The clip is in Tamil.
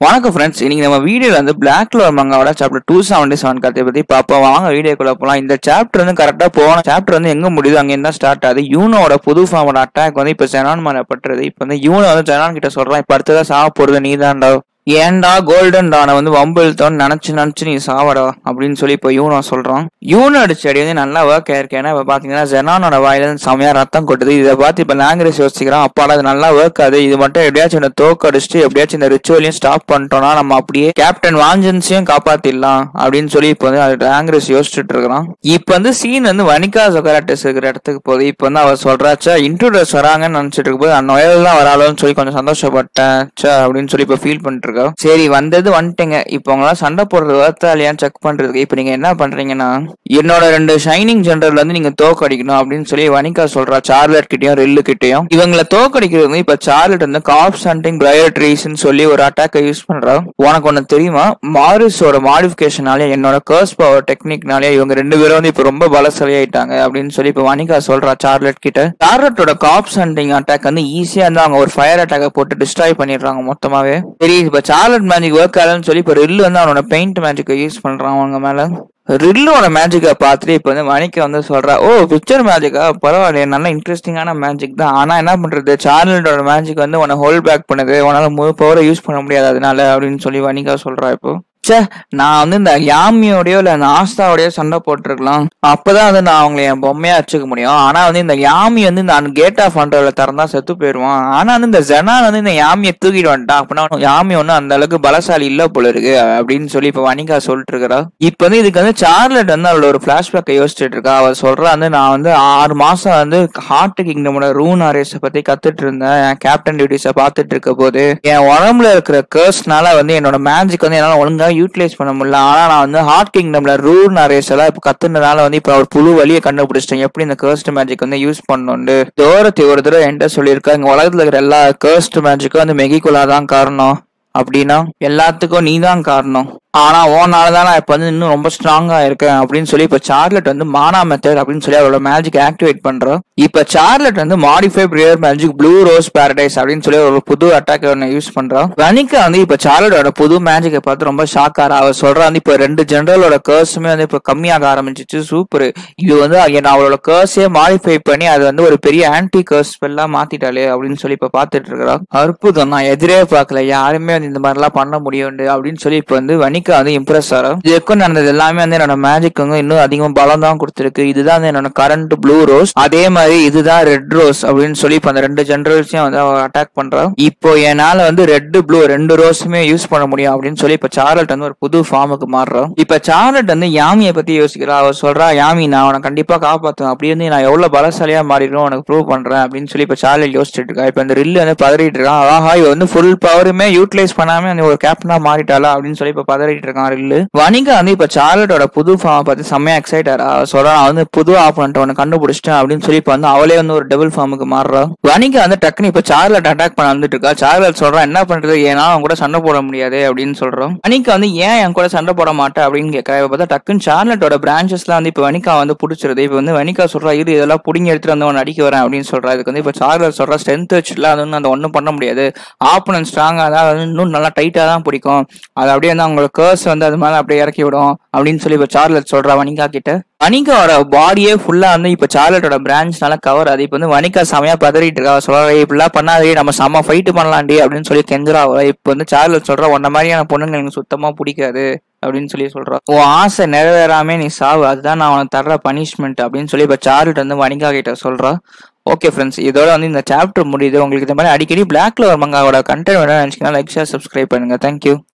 வணக்கம் ஃப்ரெண்ட்ஸ் இன்னைக்கு நம்ம வீடியோல வந்து பிளாக் கலர் மங்காவோட சாப்டர் டூ செவன்டி செவன் கதை பத்தி பார்ப்போம் வாங்க வீடியோக்குள்ள போலாம் இந்த சாப்டர் வந்து கரெக்டா போன சாப்டர் வந்து எங்க முடியுது அங்க இருந்தா ஸ்டார்ட் ஆகுது யூனோட புது ஃபார்மோட அட்டாக் வந்து இப்ப ஜெனான் மேல பட்டுறது இப்ப வந்து யூனோ வந்து ஜெனான் கிட்ட சொல்றான் இப்ப அடுத்ததா சாவ போறது நீதான்டா ஏன்டா கோல்டன் டானை வந்து வம்பு இழுத்தோன்னு நினைச்சு நினைச்சு நீ சாவடா அப்படின்னு சொல்லி இப்போ யூனோ சொல்றான் யூனோ அடிச்ச அடி வந்து நல்லா ஒர்க் ஆயிருக்கு ஏன்னா இப்ப பாத்தீங்கன்னா ஜெனானோட வாயில இருந்து செமையா ரத்தம் கொட்டுது இதை பார்த்து இப்ப லாங்குவேஜ் யோசிக்கிறான் அப்பாடா அது நல்லா ஒர்க் ஆகுது இது மட்டும் எப்படியாச்சும் இந்த தோக்கு அடிச்சுட்டு எப்படியாச்சும் இந்த ரிச்சுவலையும் ஸ்டாப் பண்ணிட்டோம்னா நம்ம அப்படியே கேப்டன் வாஞ்சன்ஸையும் காப்பாத்திடலாம் அப்படின்னு சொல்லி இப்போ வந்து அது லாங்குவேஜ் யோசிச்சுட்டு இருக்கிறான் இப்போ வந்து சீன் வந்து வனிகா சொகராட்டிஸ் இருக்கிற இடத்துக்கு போகுது இப்போ வந்து அவர் சொல்றாச்சா இன்ட்ரூடர்ஸ் வராங்கன்னு நினைச்சிட்டு இருக்கும்போது அந்த நோயில் தான் வராளோன்னு சொல்லி கொஞ்சம் சந்தோஷப்பட்டேன் ச்சே அப்படின்னு சொல்லி இப்போ ஃபீல் பண்ணிட்டு இருக்கோம் சரி வந்தது வந்துட்டேங்க இப்போ உங்களாம் சண்டை போடுறது வருத்தா இல்லையான்னு செக் பண்றதுக்கு இப்போ நீங்க என்ன பண்றீங்கன்னா என்னோட ரெண்டு ஷைனிங் ஜென்ரல் வந்து நீங்க தோக்கடிக்கணும் அப்படின்னு சொல்லி வனிகா சொல்றா சார்லட் கிட்டயும் ரெல்லு கிட்டயும் இவங்களை தோக்கடிக்கிறது வந்து இப்ப சார்லட் வந்து காப்ஸ் ஹண்டிங் பிரையட்ரீஸ்ன்னு சொல்லி ஒரு அட்டாக்கை யூஸ் பண்றா உனக்கு ஒண்ணு தெரியுமா மாரிஸோட மாடிஃபிகேஷனாலே என்னோட கர்ஸ் பவர் டெக்னிக்னாலே இவங்க ரெண்டு பேரும் வந்து இப்ப ரொம்ப பலசாலியாயிட்டாங்க அப்படின்னு சொல்லி இப்ப வனிகா சொல்றா சார்லட் கிட்ட சார்லட்டோட காப்ஸ் ஹண்டிங் அட்டாக் வந்து ஈஸியா இருந்து அவங்க ஒரு ஃபயர் அட்டாக்கை போட்டு டிஸ்ட்ராய் பண்ணிடுறாங்க மொத்தமாவே சரி இப்ப சார்லட் மேஜிக் ஒர்க் ஆகலன்னு சொல்லி இப்ப ரில் வந்து அவனோட பெயிண்ட் மேஜிக்கை யூஸ் பண்றான் அவங்க மேல ரில்லோட மேஜிக்கை பார்த்துட்டு இப்போ வந்து மணிக்கு வந்து சொல்றா ஓ பிக்சர் மேஜிக்கா பரவாயில்லையே நல்ல இன்ட்ரெஸ்டிங்கான மேஜிக் தான் ஆனா என்ன பண்றது சார்லட்டோட மேஜிக் வந்து உன்னை ஹோல்ட் பேக் பண்ணுது உன்னால முழு பவரை யூஸ் பண்ண முடியாது அதனால அப்படின்னு சொல்லி வனிகா சொல்றா இப்போ ச்சே நான் வந்து இந்த யாமியோடயோ இல்ல இந்த ஆஸ்தாவோடயோ சண்டை போட்டிருக்கலாம் அப்பதான் வந்து நான் அவங்களை என் பொம்மையா வச்சுக்க முடியும் ஆனா வந்து இந்த யாமி வந்து இந்த கேட் ஆஃப் அண்டர்ல திறந்தா செத்து போயிருவான் ஆனா வந்து இந்த ஜெனான் வந்து இந்த யாமியை தூக்கிட்டு வந்துட்டான் அப்படின்னா யாமி ஒன்னும் அந்த அளவுக்கு பலசாலி இல்ல போல இருக்கு அப்படின்னு சொல்லி இப்ப வனிகா சொல்லிட்டு இருக்கிறா இப்ப வந்து இதுக்கு வந்து சார்லட் வந்து அவளோட ஒரு பிளாஷ்பேக்கை யோசிச்சுட்டு இருக்கா அவ சொல்றா வந்து நான் வந்து ஆறு மாசம் வந்து ஹார்ட் கிங்டமோட ரூன் அரேஸ பத்தி கத்துட்டு இருந்தேன் என் கேப்டன் டியூட்டிஸ பாத்துட்டு இருக்க போது என் உடம்புல இருக்கிற கேர்ஸ்னால வந்து என்னோட மேஜிக் வந்து என்னால ஒழுங்கா யூட்டிலைஸ் பண்ண முடியல ஆனா நான் வந்து ஹார்ட் கிங்டம்ல ரூன் அரேஸ் எல்லாம் இப்ப கத்துனதால வந்து இப்ப ஒரு புழு வழியை கண்டுபிடிச்சிட்டேன் எப்படி இந்த கேர்ஸ்ட் மேஜிக் வந்து யூஸ் பண்ணணும்னு தோரத்தை ஒரு தடவை என்கிட்ட சொல்லியிருக்கா இங்க உலகத்துல இருக்கிற எல்லா கேர்ஸ்ட் மேஜிக்கும் வந்து மெகிகுலா தான் காரணம் அப்படின்னா எல்லாத்துக்கும் நீ தான் காரணம் ஆனா உன்னால தான் நான் இப்ப வந்து இன்னும் ரொம்ப ஸ்ட்ராங்கா இருக்கேன் அப்படின்னு சொல்லி இப்ப சார்லட் வந்து மானா மெத்தட் அப்படின்னு சொல்லி அவளோட மேஜிக் ஆக்டிவேட் பண்றோம் இப்ப சார்லட் வந்து மாடிஃபை பிரியர் மேஜிக் ப்ளூ ரோஸ் பாரடைஸ் அப்படின்னு சொல்லி ஒரு புது அட்டாக் ஒன்று யூஸ் பண்றோம் வனிகா வந்து இப்ப சார்லட்டோட புது மேஜிக்கை பார்த்து ரொம்ப ஷாக் ஆறா அவ சொல்றா வந்து இப்ப ரெண்டு ஜெனரலோட கேர்ஸுமே வந்து இப்ப கம்மியாக ஆரம்பிச்சிச்சு சூப்பர் இது வந்து என்ன அவளோட கேர்ஸே மாடிஃபை பண்ணி அது வந்து ஒரு பெரிய ஆன்டி கேர்ஸ் எல்லாம் மாத்திட்டாலே அப்படின்னு சொல்லி இப்ப பாத்துட்டு இருக்கிறா அற்புதம் நான் எதிரே பார்க்கல யாருமே வந்து இந்த மாதிரிலாம் பண்ண முடியும் அப்படின்னு சொல்லி இப்ப வந்து வனிகா வந்து இம்ப்ரெஸ் ஆகும் இதுக்கும் நடந்தது எல்லாமே வந்து என்னோட மேஜிக் வந்து இன்னும் அதிகம் பலம் தான் கொடுத்துருக்கு இதுதான் வந்து என்னோட கரண்ட் ப்ளூ ரோஸ் அதே மாதிரி இதுதான் ரெட் ரோஸ் அப்படின்னு சொல்லி இப்ப அந்த ரெண்டு ஜெனரல்ஸையும் வந்து அவ அட்டாக் பண்றான் இப்போ என்னால வந்து ரெட் ப்ளூ ரெண்டு ரோஸுமே யூஸ் பண்ண முடியும் அப்படின்னு சொல்லி இப்ப சார்லட் வந்து ஒரு புது ஃபார்முக்கு மாறுறான் இப்ப சார்லட் வந்து யாமியை பத்தி யோசிக்கிறா அவ சொல்றா யாமி நான் உனக்கு கண்டிப்பா காப்பாத்துவேன் அப்படி வந்து நான் எவ்வளவு பலசாலியா மாறிடும் உனக்கு ப்ரூவ் பண்றேன் அப்படின்னு சொல்லி இப்ப சார்லட் யோசிச்சுட்டு இருக்கா இப்ப இந்த ரில்லு வந்து பதறிட்டு இருக்கான் ஆஹா இவ வந்து ஃபுல் பவருமே யூட்டிலைஸ் பண்ணாம அந்த ஒரு கேப்டனா மாறிட்டாளா அப்படின்னு சொல்லி இப்ப பதறிட்டு இருக்கான் ரில்லு வணிகா வந்து இப்ப சார்லட்டோட புது ஃபார்ம் பார்த்து செம்மையா எக்ஸைட் ஆறா சொல்றா நான் வந்து புது ஆப்பனண்ட் ஒன்னு கண்டுபிடிச்சிட்டேன் அப்படின்னு சொல்லி இப்ப வந்து அவளே வந்து ஒரு டபுள் ஃபார்முக்கு மாறுறா வணிகா வந்து டக்குனு இப்ப சார்லட் அட்டாக் பண்ண வந்துட்டு இருக்கா சார்லட் சொல்றா என்ன பண்றது ஏன்னா அவன் கூட சண்டை போட முடியாது அப்படின்னு சொல்றோம் வணிகா வந்து ஏன் என் கூட சண்டை போட மாட்டேன் அப்படின்னு கேட்கறா இப்ப பார்த்தா டக்குன்னு சார்லட்டோட பிரான்ச்சஸ்லாம் வந்து இப்ப வணிகா வந்து பிடிச்சிருது இப்ப வந்து வணிகா சொல்றா இது இதெல்லாம் புடிங்கி எடுத்துட்டு வந்து உன்னை அடிக்க வரேன் அப்படின்னு சொல்றா இதுக்கு வந்து இப்ப சார்லட் சொல்றா ஸ்ட்ரென்த் வச்சுல அது வந்து அந்த ஒன்றும் பண்ண முடியாது ஆப்பனன்ட் ஸ்ட்ராங்கா தான் அது இன்னும் நல்லா டைட்டா தான் பிடிக்கும் அது அப்படியே வந்து அவங்களோட கேர்ஸ் வந்து அது மேல அப்படியே இறக்கி விடும் அப்படின்னு சொல்லி இப்ப சார்லட் சொல்றா வனிகா கிட்ட வனிகாவோட பாடியே ஃபுல்லா வந்து இப்ப சார்லட்டோட பிரான்ச்னால கவர் அது இப்ப வந்து வனிகா செமையா பதறிட்டு இருக்கா சொல்றா இப்படிலாம் பண்ணாதே நம்ம செம்ம ஃபைட் பண்ணலாண்டி அப்படின்னு சொல்லி கெஞ்சுறா அவ இப்ப வந்து சார்லட் சொல்றா உன்ன மாதிரியான பொண்ணுங்க எனக்கு சுத்தமா பிடிக்காது அப்படின்னு சொல்லி சொல்றா உன் ஆசை நிறைவேறாம நீ சாவு அதுதான் நான் உனக்கு தர்ற பனிஷ்மெண்ட் அப்படின்னு சொல்லி இப்ப சார்லட் வந்து வனிகா கிட்ட சொல்றா ஓகே ஃப்ரெண்ட்ஸ் இதோட வந்து இந்த சாப்டர் முடியுது உங்களுக்கு இந்த மாதிரி அடிக்கடி பிளாக்ல ஒரு மங்காவோட கண்டென்ட் வேணும்னு நினைச்சீங்கன்னா லைக் ஷேர் சப்ஸ்கிரைப் பண்ணுங்க தேங்க்யூ